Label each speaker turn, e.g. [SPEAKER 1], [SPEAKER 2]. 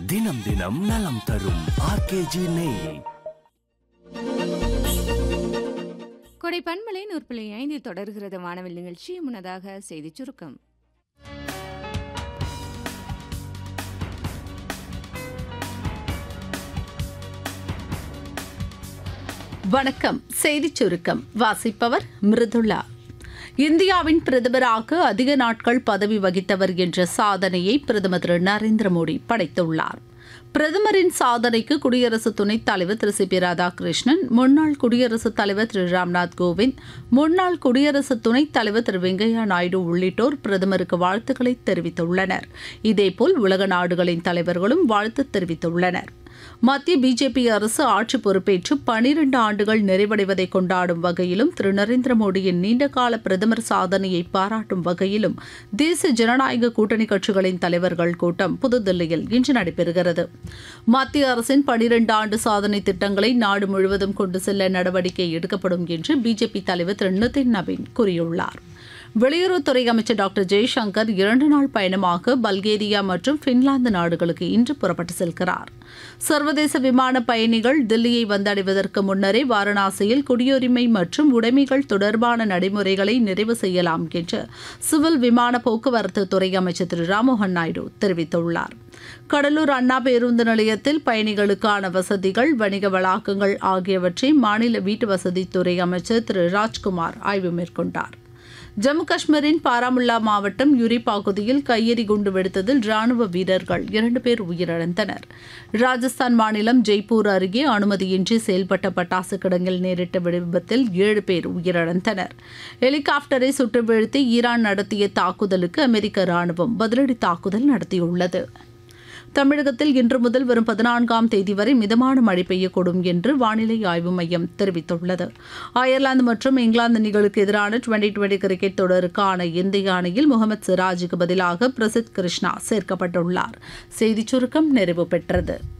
[SPEAKER 1] தினம் தினம் நலம் தரும் ஆர்கேஜி நெய்
[SPEAKER 2] கொடை பண்பலை நூற்புள்ளி ஐந்து தொடர்கிறது வானவில் நிகழ்ச்சி முன்னதாக செய்திச் சுருக்கம்
[SPEAKER 3] வணக்கம் செய்திச் சுருக்கம் வாசிப்பவர் மிருதுளா இந்தியாவின் பிரதமராக அதிக நாட்கள் பதவி வகித்தவர் என்ற சாதனையை பிரதமர் திரு நரேந்திர மோடி படைத்துள்ளார் பிரதமரின் சாதனைக்கு குடியரசு துணைத் தலைவர் திரு சி பி ராதாகிருஷ்ணன் முன்னாள் குடியரசுத் தலைவர் திரு ராம்நாத் கோவிந்த் முன்னாள் குடியரசு துணைத் தலைவர் திரு வெங்கையா நாயுடு உள்ளிட்டோர் பிரதமருக்கு வாழ்த்துக்களை தெரிவித்துள்ளனர் இதேபோல் உலக நாடுகளின் தலைவர்களும் வாழ்த்து தெரிவித்துள்ளனர் மத்திய பிஜேபி அரசு ஆட்சி பொறுப்பேற்று பனிரெண்டு ஆண்டுகள் நிறைவடைவதை கொண்டாடும் வகையிலும் திரு நரேந்திர மோடியின் நீண்டகால பிரதமர் சாதனையை பாராட்டும் வகையிலும் தேசிய ஜனநாயக கூட்டணி கட்சிகளின் தலைவர்கள் கூட்டம் புதுதில்லியில் இன்று நடைபெறுகிறது மத்திய அரசின் பனிரெண்டு ஆண்டு சாதனை திட்டங்களை நாடு முழுவதும் கொண்டு செல்ல நடவடிக்கை எடுக்கப்படும் என்று பிஜேபி தலைவர் திரு நிதின் நவீன் கூறியுள்ளார் வெளியுறவுத்துறை அமைச்சர் டாக்டர் ஜெய்சங்கர் இரண்டு நாள் பயணமாக பல்கேரியா மற்றும் பின்லாந்து நாடுகளுக்கு இன்று புறப்பட்டு செல்கிறார் சர்வதேச விமான பயணிகள் தில்லியை வந்தடைவதற்கு முன்னரே வாரணாசியில் குடியுரிமை மற்றும் உடைமைகள் தொடர்பான நடைமுறைகளை நிறைவு செய்யலாம் என்று சிவில் விமான போக்குவரத்து துறை அமைச்சர் திரு ராம்மோகன் நாயுடு தெரிவித்துள்ளார் கடலூர் அண்ணா பேருந்து நிலையத்தில் பயணிகளுக்கான வசதிகள் வணிக வளாகங்கள் ஆகியவற்றை மாநில வீட்டு வசதித்துறை அமைச்சர் திரு ராஜ்குமார் ஆய்வு மேற்கொண்டார் ஜம்மு காஷ்மீரின் பாராமுல்லா மாவட்டம் யுரி பகுதியில் கையெறி குண்டு வெடித்ததில் ராணுவ வீரர்கள் இரண்டு பேர் உயிரிழந்தனர் ராஜஸ்தான் மாநிலம் ஜெய்ப்பூர் அருகே அனுமதியின்றி செயல்பட்ட பட்டாசு கிடங்கில் நேரிட்ட விபத்தில் ஏழு பேர் உயிரிழந்தனர் ஹெலிகாப்டரை சுட்டு வீழ்த்தி ஈரான் நடத்திய தாக்குதலுக்கு அமெரிக்க ராணுவம் பதிலடி தாக்குதல் நடத்தியுள்ளது தமிழகத்தில் இன்று முதல் வரும் பதினான்காம் தேதி வரை மிதமான மழை பெய்யக்கூடும் என்று வானிலை ஆய்வு மையம் தெரிவித்துள்ளது அயர்லாந்து மற்றும் இங்கிலாந்து அணிகளுக்கு எதிரான டுவெண்டி டுவெண்டி கிரிக்கெட் தொடருக்கான இந்திய அணியில் முகமது சிராஜுக்கு பதிலாக பிரசித் கிருஷ்ணா சேர்க்கப்பட்டுள்ளார் செய்திச் சுருக்கம் நிறைவு பெற்றது